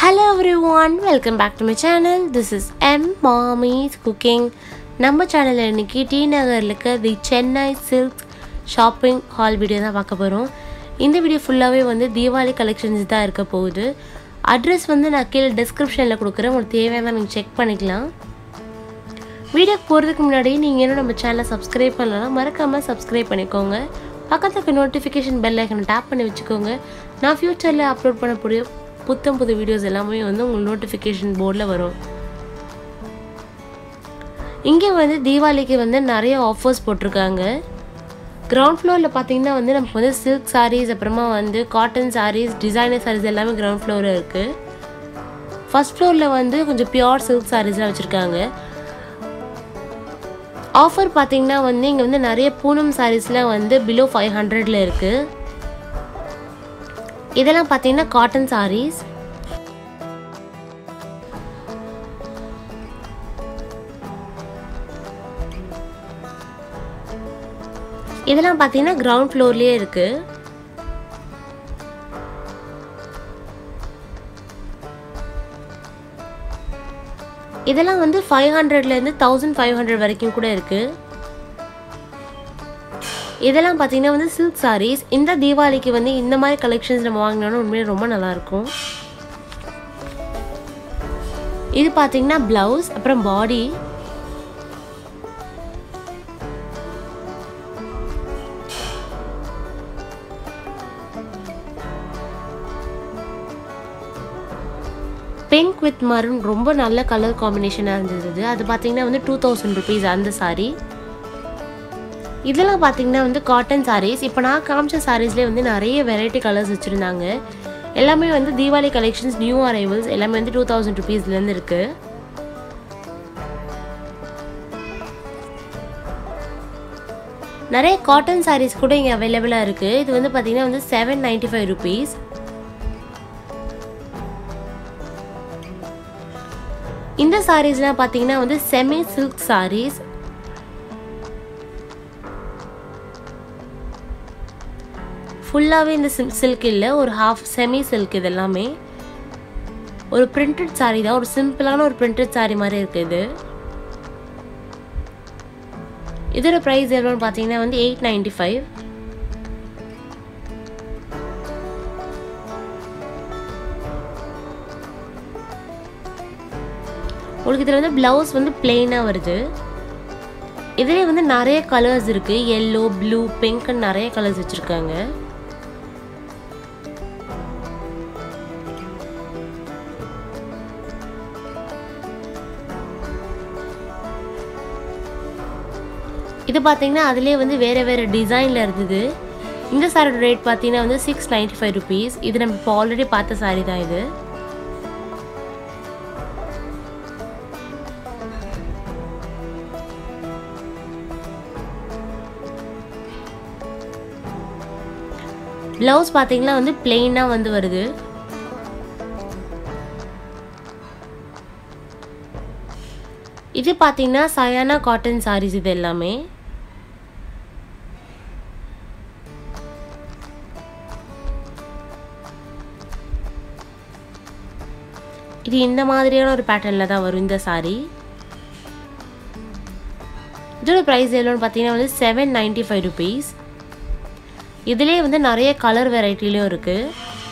hello everyone welcome back to my channel this is M Mami's cooking நம்ம சேனலில் இன்னைக்கு T நகரில் இருக்க the Chennai silk shopping hall video தான் பார்க்க போகிறோம் இந்த வீடியோ ஃபுல்லாகவே வந்து தீபாவளி கலெக்ஷன்ஸ் தான் இருக்க போகுது அட்ரஸ் வந்து நான் கீழே டிஸ்கிரிப்ஷனில் கொடுக்குறேன் உங்களுக்கு தேவையான நீங்கள் செக் பண்ணிக்கலாம் வீடியோக்கு போகிறதுக்கு முன்னாடி நீங்கள் இன்னும் நம்ம சேனலை சப்ஸ்கிரைப் பண்ணலாம் மறக்காமல் சப்ஸ்கிரைப் பண்ணிக்கோங்க பக்கத்துல இருக்க நோட்டிஃபிகேஷன் பெல் ஐக்கனை டேப் பண்ணி வச்சுக்கோங்க நான் ஃப்யூச்சரில் அப்லோட் பண்ணக்கூடிய புத்தம் புது வீடியோஸ் எல்லாமே வந்து உங்களுக்கு நோட்டிஃபிகேஷன் போர்டில் வரும் இங்கே வந்து தீபாவளிக்கு வந்து நிறைய ஆஃபர்ஸ் போட்டிருக்காங்க கிரவுண்ட் ஃப்ளோரில் பார்த்தீங்கன்னா வந்து நமக்கு வந்து சில்க் sarees அப்புறமா வந்து காட்டன் sarees டிசைனர் sarees எல்லாமே கிரவுண்ட் ஃப்ளோரில் இருக்குது ஃபர்ஸ்ட் ஃப்ளோரில் வந்து கொஞ்சம் பியோர் சில்க் சாரீஸ்லாம் வச்சுருக்காங்க ஆஃபர் பார்த்தீங்கன்னா வந்து இங்கே வந்து நிறைய பூனம் சாரீஸ்லாம் வந்து பிலோ ஃபைவ் ஹண்ட்ரடில் இருக்குது இதெல்லாம் பார்த்தீங்கன்னா காட்டன் சாரீஸ் இதெல்லாம் பார்த்தீங்கன்னா கிரவுண்ட் ஃப்ளோர்லேயே இருக்குது இதெல்லாம் வந்து ஃபைவ் ஹண்ட்ரட்லேருந்து தௌசண்ட் ஃபைவ் ஹண்ட்ரட் வரைக்கும் கூட இருக்குது இதெல்லாம் பார்த்தீங்கன்னா வந்து சில்க் sarees இந்த தீபாவளிக்கு வந்து இந்த மாதிரி கலெக்ஷன்ஸ் நம்ம வாங்கினோம்னா உண்மையிலே ரொம்ப நல்லாயிருக்கும் இது பார்த்தீங்கன்னா ப்ளவுஸ் அப்புறம் பாடி பிங்க் வித் மரூன் ரொம்ப நல்ல கலர் காம்பினேஷனாக இருந்தது அது பார்த்தீங்கன்னா வந்து டூ தௌசண்ட் ருபீஸ் அந்த சாரீ இதெல்லாம் பார்த்தீங்கன்னா வந்து காட்டன் சாரீஸ் இப்போ நான் காமிச்ச சாரீஸ்லேயே வந்து நிறைய வெரைட்டி கலர்ஸ் வச்சுருந்தாங்க எல்லாமே வந்து தீபாவளி கலெக்ஷன்ஸ் நியூ அரைவல்ஸ் எல்லாமே வந்து டூ தௌசண்ட் ருபீஸ்லேருந்து இருக்குது நிறைய காட்டன் சாரீஸ் கூட இங்கே அவைலபிளாக இருக்குது இது வந்து பார்த்தீங்கன்னா வந்து செவன் நைன்டி ஃபைவ் ருபீஸ் இந்த சாரீஸ்லாம் பார்த்தீங்கன்னா வந்து செமி சில்க் சாரீஸ் ஃபுல்லாகவே இந்த சில்க் இல்லை ஒரு ஹாஃப் செமி சில்க் இது எல்லாமே ஒரு பிரிண்டட் சாரீ தான் ஒரு சிம்பிளான ஒரு பிரிண்டட் சாரீ மாதிரி இருக்குது இது இதோட ப்ரைஸ் எவ்வளோன்னு பார்த்தீங்கன்னா வந்து எயிட் நைன்டி ஃபைவ் உங்களுக்கு இதில் வந்து ப்ளவுஸ் வந்து பிளெயினாக வருது இதுலேயே வந்து நிறைய கலர்ஸ் இருக்குது எல்லோ ப்ளூ பிங்க்னு நிறைய கலர்ஸ் வச்சுருக்காங்க இது பார்த்தீங்கன்னா அதுலேயே வந்து வேறு வேறு டிசைனில் இருந்தது இந்த சாரோட ரேட் பார்த்தீங்கன்னா வந்து சிக்ஸ் நைன்டி ஃபைவ் ருபீஸ் இது நம்ம இப்போ ஆல்ரெடி பார்த்த சாரீ தான் இது ப்ளவுஸ் பார்த்தீங்கன்னா வந்து பிளெயினாக வந்து வருது இது பார்த்தீங்கன்னா சயானா காட்டன் சாரீஸ் இது எல்லாமே இது இந்த மாதிரியான ஒரு பேட்டர்னில் தான் வரும் இந்த சாரீ இதோட ப்ரைஸ் எவ்வளோன்னு பார்த்தீங்கன்னா வந்து செவன் நைன்டி ஃபைவ் ருபீஸ் இதுலேயே வந்து நிறைய கலர் வெரைட்டிலையும் இருக்குது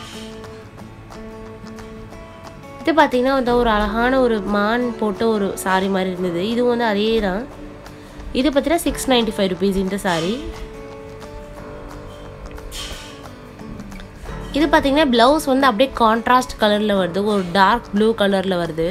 இது பார்த்தீங்கன்னா வந்து ஒரு அழகான ஒரு மான் போட்ட ஒரு சாரி மாதிரி இருந்தது இதுவும் வந்து அதே தான் இது பார்த்தீங்கன்னா சிக்ஸ் நைன்டி ஃபைவ் ருபீஸ் இந்த சாரி இது பார்த்தீங்கன்னா ப்ளவுஸ் வந்து அப்படியே கான்ட்ராஸ்ட் கலரில் வருது ஒரு டார்க் ப்ளூ கலரில் வருது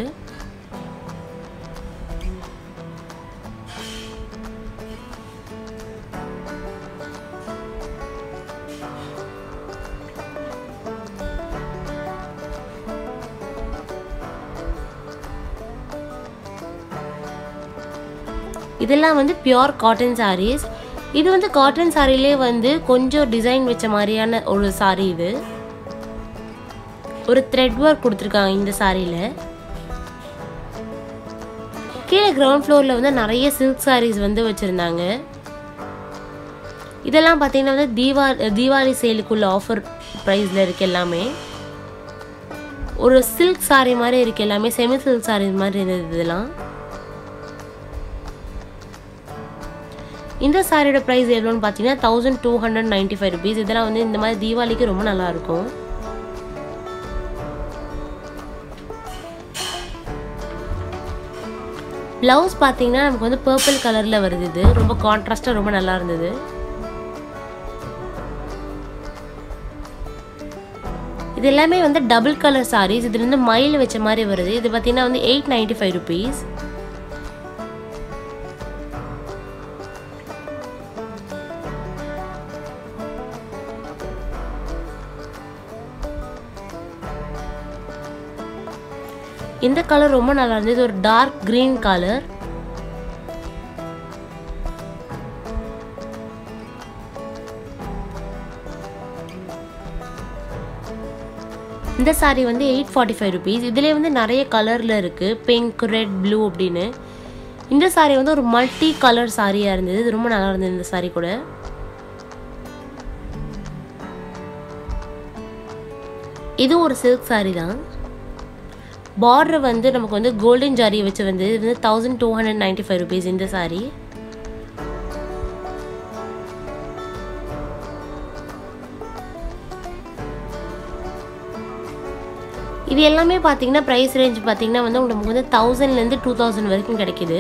இதெல்லாம் வந்து பியோர் காட்டன் சாரீஸ் இது வந்து காட்டன் சாரிலே வந்து கொஞ்சம் டிசைன் வச்ச மாதிரியான ஒரு சாரீ இது ஒரு த்ரெட் ஒர்க் கொடுத்துருக்காங்க இந்த சாரியில் கீழே கிரவுண்ட் ஃப்ளோரில் வந்து நிறைய சில்க் சாரீஸ் வந்து வச்சுருந்தாங்க இதெல்லாம் பார்த்தீங்கன்னா வந்து தீபா தீபாவளி சேலுக்குள்ள ஆஃபர் ப்ரைஸில் இருக்கு எல்லாமே ஒரு சில்க் saree மாதிரி இருக்குது எல்லாமே செமி சில்க் saree மாதிரி இருந்தது இதெல்லாம் இந்த சாரியோட ப்ரைஸ் எவ்வளோன்னு பார்த்தீங்கன்னா thousand two hundred ninety five rupees இதெல்லாம் வந்து இந்த மாதிரி தீபாவளிக்கு ரொம்ப நல்லா இருக்கும் ப்ளவுஸ் பார்த்தீங்கன்னா நமக்கு வந்து பர்பிள் கலரில் வருது இது ரொம்ப கான்ட்ராஸ்டாக ரொம்ப நல்லா இருந்தது இது எல்லாமே வந்து டபுள் கலர் சாரீஸ் இது வந்து மயில் வச்ச மாதிரி வருது இது பார்த்தீங்கன்னா வந்து எயிட் நைன்டி ஃபைவ் ருபீஸ் இந்த கலர் ரொம்ப நல்லா இருந்தது இது ஒரு டார்க் கிரீன் கலர் இந்த saree வந்து எயிட் ஃபார்ட்டி ஃபைவ் ருபீஸ் இதுலேயே வந்து நிறைய கலரில் இருக்குது பிங்க் ரெட் ப்ளூ அப்படின்னு இந்த saree வந்து ஒரு மல்டி கலர் சாரியாக இருந்தது இது ரொம்ப நல்லா இருந்தது இந்த saree கூட இது ஒரு சில்க் saree தான் பார்டர் வந்து நமக்கு வந்து கோல்டன் ஜாரி வச்சு வந்து இது வந்து thousand two hundred ninety five rupees இந்த saree இது எல்லாமே பார்த்தீங்கன்னா ப்ரைஸ் ரேஞ்ச் பார்த்தீங்கன்னா வந்து உங்களுக்கு வந்து தௌசண்ட்லேருந்து டூ தௌசண்ட் வரைக்கும் கிடைக்குது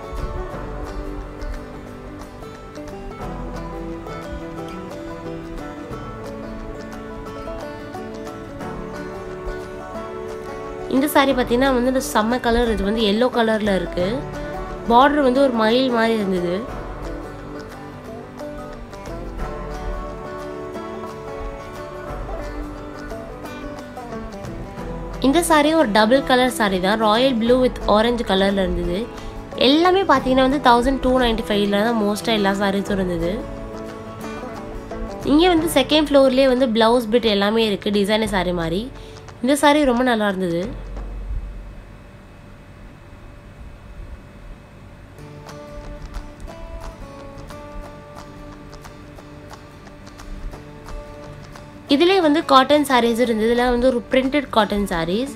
இந்த saree பார்த்தீங்கன்னா வந்து இந்த செம்ம கலர் இது வந்து எல்லோ கலரில் இருக்குது பார்டர் வந்து ஒரு மயில் மாதிரி இருந்தது இந்த saree ஒரு டபுள் கலர் saree தான் ராயல் ப்ளூ வித் ஆரஞ்சு கலரில் இருந்தது எல்லாமே பார்த்தீங்கன்னா வந்து தௌசண்ட் டூ நைன்ட்டி ஃபைவ்ல தான் மோஸ்ட்டாக எல்லா சாரீஸும் இருந்தது இங்கே வந்து செகண்ட் ஃப்ளோர்லேயே வந்து ப்ளவுஸ் பிட் எல்லாமே இருக்குது டிசைனர் saree மாதிரி இந்த saree ரொம்ப நல்லா இருந்தது இதுலேயே வந்து காட்டன் சாரீஸ் இருந்தது இதெல்லாம் வந்து ஒரு பிரிண்டட் காட்டன் சாரீஸ்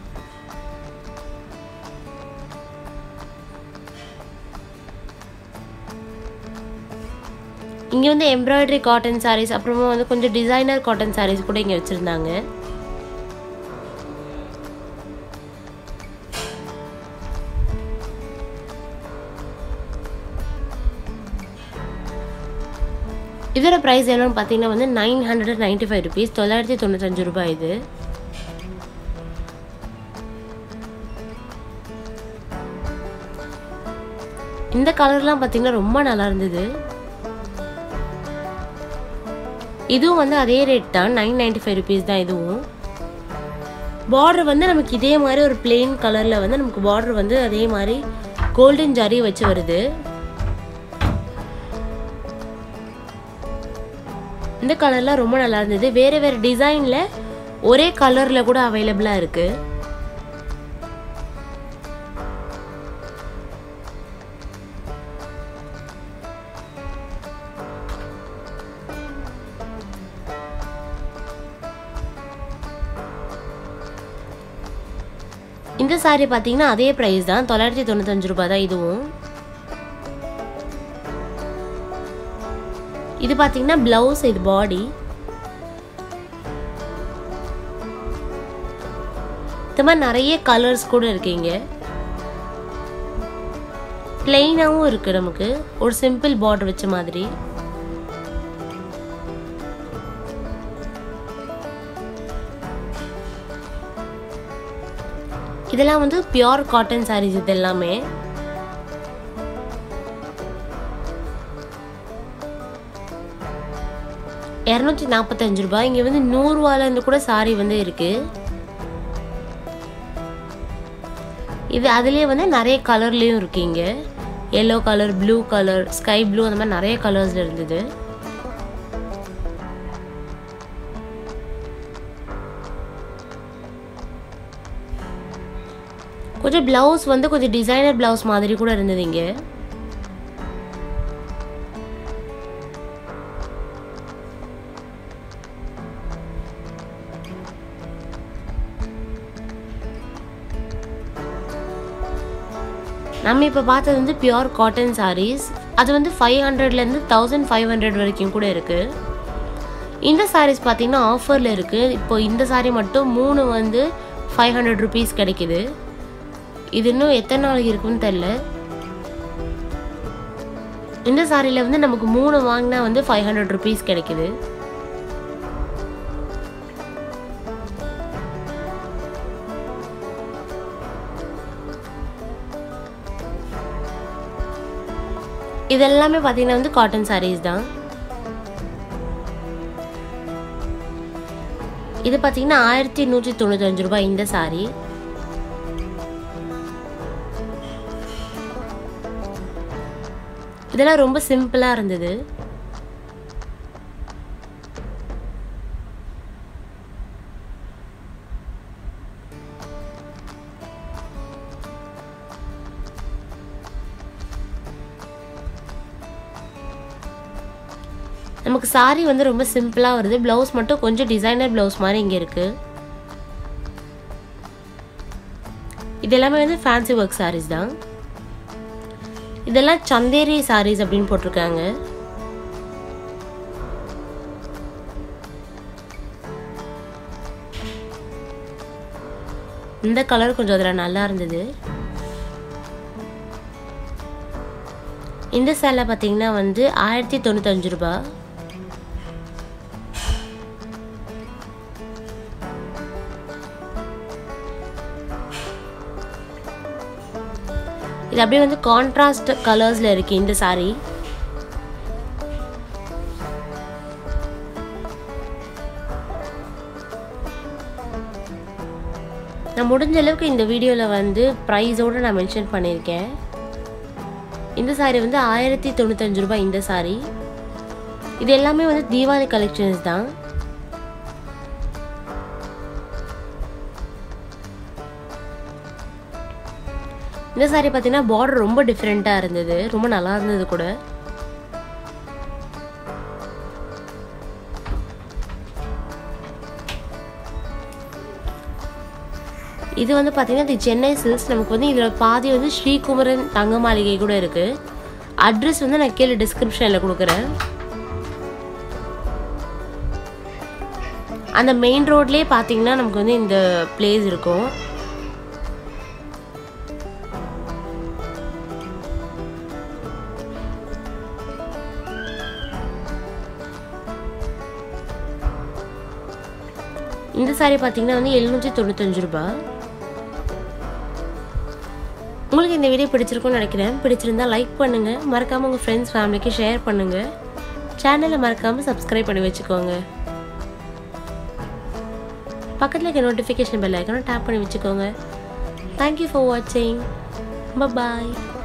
இங்கே வந்து எம்ப்ராய்டரி காட்டன் சாரீஸ் அப்புறமா வந்து கொஞ்சம் டிசைனர் காட்டன் சாரீஸ் கூட இங்கே வச்சுருந்தாங்க இதோட ப்ரைஸ் என்னன்னு பார்த்தீங்கன்னா வந்து nine hundred ninety five rupees தொள்ளாயிரத்தி தொண்ணூத்தஞ்சு ரூபாய் இது இந்த கலர்லாம் பார்த்தீங்கன்னா ரொம்ப நல்லா இருந்தது இதுவும் வந்து அதே ரேட் தான் நைன் நைன்டி ஃபைவ் ருபீஸ் தான் இதுவும் பார்டர் வந்து நமக்கு இதே மாதிரி ஒரு பிளெயின் கலரில் வந்து நமக்கு பார்டர் வந்து அதே மாதிரி கோல்டன் ஜரி வச்சு வருது இந்த கலர்லாம் ரொம்ப நல்லா இருந்தது வேறு வேறு டிசைனில் ஒரே கலரில் கூட அவைலபிளாக இருக்குது இந்த சாரீ பார்த்தீங்கன்னா அதே ப்ரைஸ் தான் தொள்ளாயிரத்தி தொண்ணூத்தஞ்சு ரூபாய் தான் இதுவும் இது பார்த்தீங்கன்னா ப்ளவுஸ் இது பாடி இந்த மாதிரி நிறைய கலர்ஸ் கூட இருக்கீங்க பிளெயினாகவும் இருக்கு நமக்கு ஒரு சிம்பிள் பார்டர் வச்ச மாதிரி இதெல்லாம் வந்து பியோர் காட்டன் சாரீஸ் இது எல்லாமே இரநூத்தி நாற்பத்தஞ்சு ரூபாய் இங்கே வந்து நூறுரூவாலேருந்து கூட சாரி வந்து இருக்கு இது அதுலேயே வந்து நிறைய கலர்லேயும் இருக்கீங்க yellow colour blue colour sky blue அந்த மாதிரி நிறைய கலர்ஸில் இருந்தது கொஞ்சம் ப்ளவுஸ் வந்து கொஞ்சம் டிசைனர் ப்ளவுஸ் மாதிரி கூட இருந்தது இங்கே நம்ம இப்போ பார்த்தது வந்து பியோர் காட்டன் sarees அது வந்து ஃபைவ் ஹண்ட்ரட்லேருந்து தௌசண்ட் ஃபைவ் ஹண்ட்ரட் வரைக்கும் கூட இருக்குது இந்த sarees பார்த்தீங்கன்னா ஆஃபரில் இருக்குது இப்போ இந்த saree மட்டும் மூணு வந்து ஃபைவ் ஹண்ட்ரட் ருபீஸ் கிடைக்குது இது இன்னும் எத்தனை நாளைக்கு இருக்குன்னு தெரில இந்த சாரியில் வந்து நமக்கு மூணு வாங்கினா வந்து ஃபைவ் ஹண்ட்ரட் ருபீஸ் கிடைக்குது இது எல்லாமே பார்த்தீங்கன்னா வந்து காட்டன் sarees தான் இது பார்த்தீங்கன்னா ஆயிரத்தி நூற்றி தொண்ணூத்தஞ்சு ரூபாய் இந்த saree இதெல்லாம் ரொம்ப சிம்பிளாக இருந்தது நமக்கு saree வந்து ரொம்ப சிம்பிளாக வருது ப்ளவுஸ் மட்டும் கொஞ்சம் டிசைனர் ப்ளவுஸ் மாதிரி இங்கே இருக்குது இது எல்லாமே வந்து ஃபேன்சி ஒர்க் sarees தான் இதெல்லாம் சந்தேரி sarees அப்படின்னு போட்டிருக்காங்க இந்த கலர் கொஞ்சம் அதில் நல்லா இருந்தது இந்த சேலை பார்த்தீங்கன்னா வந்து ஆயிரத்தி தொண்ணூத்தஞ்சு ரூபாய் இது அப்படியே வந்து கான்ட்ராஸ்ட் கலர்ஸில் இருக்குது இந்த saree நான் முடிஞ்ச அளவுக்கு இந்த வீடியோவில் வந்து ப்ரைஸோடு நான் மென்ஷன் பண்ணியிருக்கேன் இந்த saree வந்து ஆயிரத்தி தொண்ணூத்தஞ்சு ரூபாய் இந்த saree இது எல்லாமே வந்து தீபாவளி கலெக்ஷன்ஸ் தான் இந்த saree பார்த்தீங்கன்னா பார்டர் ரொம்ப டிஃப்ரெண்ட்டாக இருந்தது ரொம்ப நல்லா இருந்தது கூட இது வந்து பார்த்தீங்கன்னா இது சென்னை சில்க்ஸ் நமக்கு வந்து இதில் பாதி வந்து ஸ்ரீகுமரன் தங்க மாளிகை கூட இருக்குது அட்ரஸ் வந்து நான் கீழே டிஸ்கிரிப்ஷனில் கொடுக்குறேன் அந்த மெயின் ரோட்லேயே பார்த்தீங்கன்னா நமக்கு வந்து இந்த பிளேஸ் இருக்கும் இந்த saree பார்த்தீங்கன்னா வந்து எழுநூற்றி தொண்ணூத்தஞ்சு ரூபாய் உங்களுக்கு இந்த வீடியோ பிடிச்சிருக்கும்னு நினைக்கிறேன் பிடிச்சிருந்தா லைக் பண்ணுங்கள் மறக்காமல் உங்கள் ஃப்ரெண்ட்ஸ் ஃபேமிலிக்கு ஷேர் பண்ணுங்கள் சேனலை மறக்காமல் சப்ஸ்கிரைப் பண்ணி வச்சுக்கோங்க பக்கத்தில் இருக்க நோட்டிஃபிகேஷன் பெல் ஐக்கனும் டேப் பண்ணி வச்சுக்கோங்க தேங்க்யூ ஃபார் வாட்சிங் பாய்